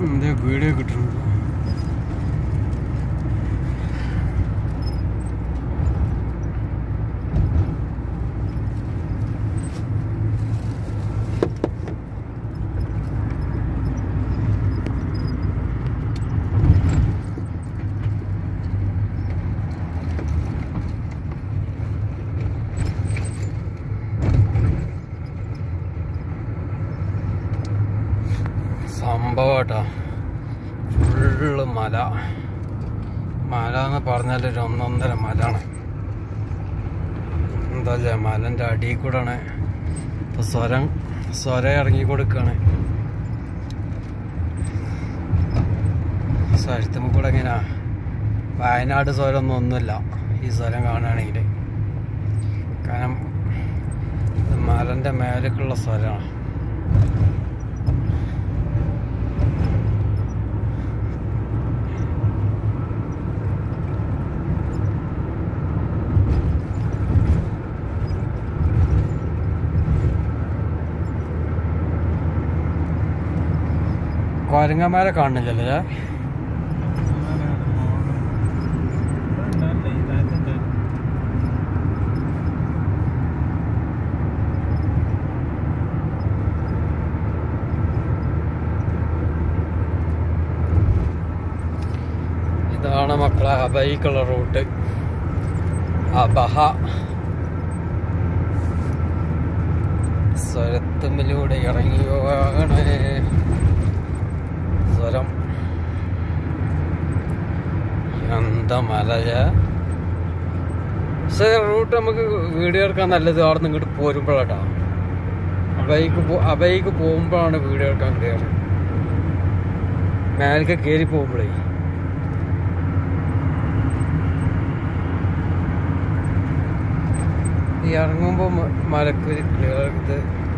എന്താ വീഡിയോ കിട്ടുന്നത് സംഭവം കേട്ടോ ഫുള്ള് മല മല എന്ന് പറഞ്ഞാൽ ഒരു ഒന്നൊന്നര മലാണ് എന്താ വെച്ചാ മലൻ്റെ അടിയിൽ കൂടെയാണ് ഇപ്പൊ സ്വരം സ്വരം ഇറങ്ങി കൊടുക്കാണ് സ്വരത്തുമ്പോ കൂടെ എങ്ങനെയാ വയനാട് സ്വരം ഒന്നും ഒന്നുമില്ല ഈ സ്വരം കാണുകയാണെങ്കിൽ കാരണം ഇത് മലൻ്റെ മേലേക്കുള്ള സ്വരമാണ് കൊരങ്ങന്മാരെ കാണുന്നില്ലല്ലേ ഇതാണ് മക്കളെ അബൈക്കുള്ള റൂട്ട് അബഹ സ്വരത്തുമ്പിലൂടെ ഇറങ്ങി പോകണേ സ്വരം എന്താ മലയ പക്ഷേ റൂട്ട് നമുക്ക് വീഡിയോ എടുക്കാൻ നല്ലത് അവിടെ നിന്ന് ഇങ്ങോട്ട് പോരുമ്പോഴാട്ടോ അബൈക്ക് പോ അബൈക്ക് പോകുമ്പോഴാണ് വീഡിയോ എടുക്കാൻ ക്ലിയർ മേലേക്ക് കയറി പോകുമ്പോഴേ ഈ ഇറങ്ങുമ്പോൾ മലക്കൊരു ക്ലിയർ ഇത്